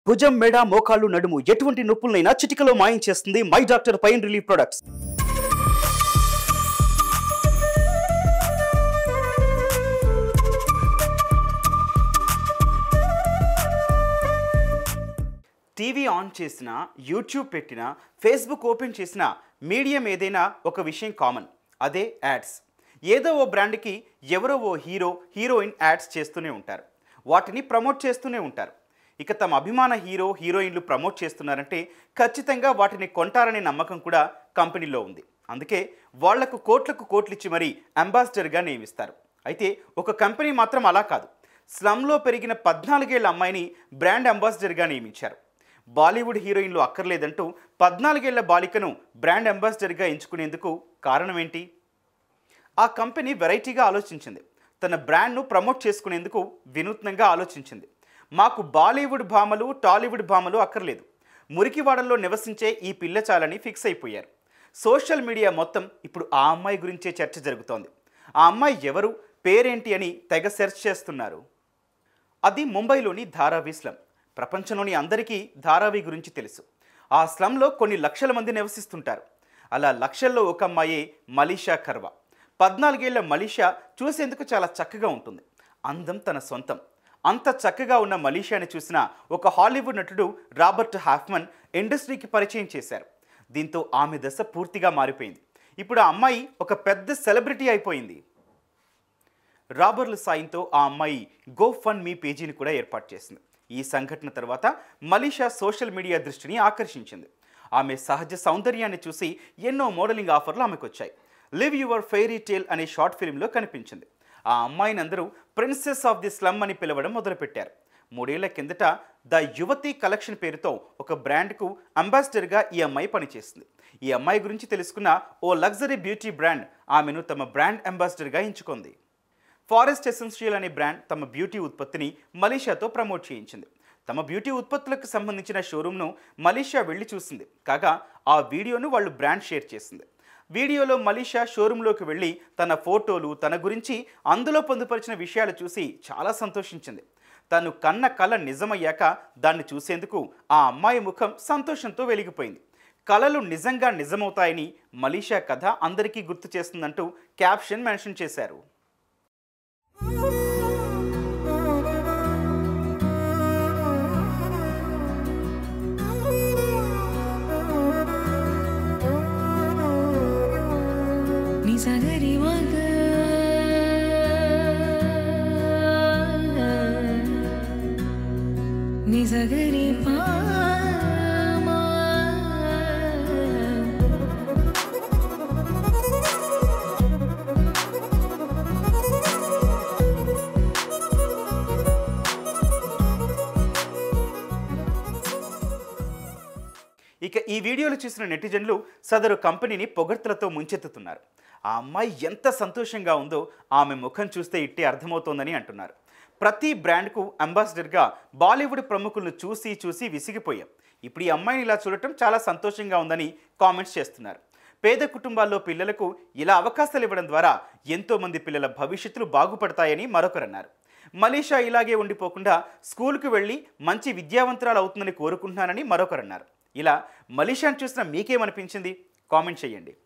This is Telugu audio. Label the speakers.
Speaker 1: భుజం మెడ మోకాళ్ళు నడుము ఎటువంటి నొప్పులనైనా చిటికలో మాయం చేస్తుంది my doctor pain relief products TV on చేసినా యూట్యూబ్ పెట్టినా ఫేస్బుక్ ఓపెన్ చేసినా మీడియం ఏదైనా ఒక విషయం కామన్ అదే యాడ్స్ ఏదో ఓ బ్రాండ్కి ఎవరో ఓ హీరో హీరోయిన్ యాడ్స్ చేస్తూనే ఉంటారు వాటిని ప్రమోట్ చేస్తూనే ఉంటారు ఇక తమ అభిమాన హీరో హీరోయిన్లు ప్రమోట్ చేస్తున్నారంటే ఖచ్చితంగా వాటిని కొంటారనే నమ్మకం కూడా కంపెనీలో ఉంది అందుకే వాళ్లకు కోట్లకు కోట్లు ఇచ్చి మరీ అంబాసిడర్గా నియమిస్తారు అయితే ఒక కంపెనీ మాత్రం అలా కాదు స్లమ్లో పెరిగిన పద్నాలుగేళ్ల అమ్మాయిని బ్రాండ్ అంబాసిడర్గా నియమించారు బాలీవుడ్ హీరోయిన్లు అక్కర్లేదంటూ పద్నాలుగేళ్ల బాలికను బ్రాండ్ అంబాసిడర్గా ఎంచుకునేందుకు కారణం ఏంటి ఆ కంపెనీ వెరైటీగా ఆలోచించింది తన బ్రాండ్ను ప్రమోట్ చేసుకునేందుకు వినూత్నంగా ఆలోచించింది మాకు బాలీవుడ్ భామలు టాలీవుడ్ భామలు అక్కర్లేదు మురికివాడల్లో నివసించే ఈ పిల్ల చాలని ఫిక్స్ అయిపోయారు సోషల్ మీడియా మొత్తం ఇప్పుడు ఆ అమ్మాయి గురించే చర్చ జరుగుతోంది ఆ అమ్మాయి ఎవరు పేరేంటి అని తెగ సెర్చ్ చేస్తున్నారు అది ముంబైలోని ధారావి స్లమ్ ప్రపంచంలోని అందరికీ ధారావి గురించి తెలుసు ఆ స్లమ్లో కొన్ని లక్షల మంది నివసిస్తుంటారు అలా లక్షల్లో ఒక అమ్మాయే మలీషా కర్వా పద్నాలుగేళ్ల మలీషా చూసేందుకు చాలా చక్కగా ఉంటుంది అందం తన సొంతం అంత చక్కగా ఉన్న మలీషాని చూసిన ఒక హాలీవుడ్ నటుడు రాబర్ట్ హాఫ్మన్ ఇండస్ట్రీకి పరిచయం చేశారు దీంతో ఆమె దశ పూర్తిగా మారిపోయింది ఇప్పుడు ఆ అమ్మాయి ఒక పెద్ద సెలబ్రిటీ అయిపోయింది రాబర్ల సాయంతో ఆ అమ్మాయి గో ఫండ్ మీ పేజీని కూడా ఏర్పాటు చేసింది ఈ సంఘటన తర్వాత మలీషా సోషల్ మీడియా దృష్టిని ఆకర్షించింది ఆమె సహజ సౌందర్యాన్ని చూసి ఎన్నో మోడలింగ్ ఆఫర్లు ఆమెకు వచ్చాయి లివ్ యువర్ ఫెయిరీ టేల్ అనే షార్ట్ ఫిల్మ్లో కనిపించింది ఆ అమ్మాయిని అందరూ ప్రిన్సెస్ ఆఫ్ ది స్లమ్ అని పిలవడం మొదలుపెట్టారు మూడేళ్ల కిందట ద యువతి కలెక్షన్ పేరుతో ఒక బ్రాండ్కు అంబాసిడర్గా ఈ అమ్మాయి పనిచేసింది ఈ అమ్మాయి గురించి తెలుసుకున్న ఓ లగ్జరీ బ్యూటీ బ్రాండ్ ఆమెను తమ బ్రాండ్ అంబాసిడర్గా ఎంచుకుంది ఫారెస్ట్ ఎసెన్షియల్ అనే బ్రాండ్ తమ బ్యూటీ ఉత్పత్తిని మలేషియాతో ప్రమోట్ చేయించింది తమ బ్యూటీ ఉత్పత్తులకు సంబంధించిన షోరూమ్ను మలేషియా వెళ్ళి చూసింది కాగా ఆ వీడియోను వాళ్ళు బ్రాండ్ షేర్ చేసింది వీడియోలో మలీషా షోరూంలోకి వెళ్ళి తన ఫోటోలు తన గురించి అందులో పొందుపరిచిన విషయాలు చూసి చాలా సంతోషించింది తను కన్న కళ నిజమయ్యాక దాన్ని చూసేందుకు ఆ అమ్మాయి ముఖం సంతోషంతో వెలిగిపోయింది కళలు నిజంగా నిజమవుతాయని మలీషా కథ అందరికీ గుర్తు చేస్తుందంటూ క్యాప్షన్ మెన్షన్ చేశారు
Speaker 2: నిజగరి మగ నిజగరి పామా
Speaker 1: ఇక ఈ వీడియోలు చూసిన నెటిజన్లు సదరు కంపెనీని పొగడ్తలతో ముంచెత్తుతున్నారు ఆ అమ్మాయి ఎంత సంతోషంగా ఉందో ఆమె ముఖం చూస్తే ఇట్టే అర్థమవుతోందని అంటున్నారు ప్రతి బ్రాండ్కు అంబాసిడర్గా బాలీవుడ్ ప్రముఖులను చూసి చూసి విసిగిపోయాం ఇప్పుడు ఈ అమ్మాయిని ఇలా చూడటం చాలా సంతోషంగా ఉందని కామెంట్స్ చేస్తున్నారు పేద కుటుంబాల్లో పిల్లలకు ఇలా అవకాశాలు ఇవ్వడం ద్వారా ఎంతోమంది పిల్లల భవిష్యత్తులు బాగుపడతాయని మరొకరన్నారు మలేషియా ఇలాగే ఉండిపోకుండా స్కూల్కి వెళ్ళి మంచి విద్యావంతురాలు అవుతుందని కోరుకుంటున్నానని మరొకరన్నారు ఇలా మలేషియాను చూసిన మీకేమనిపించింది కామెంట్ చేయండి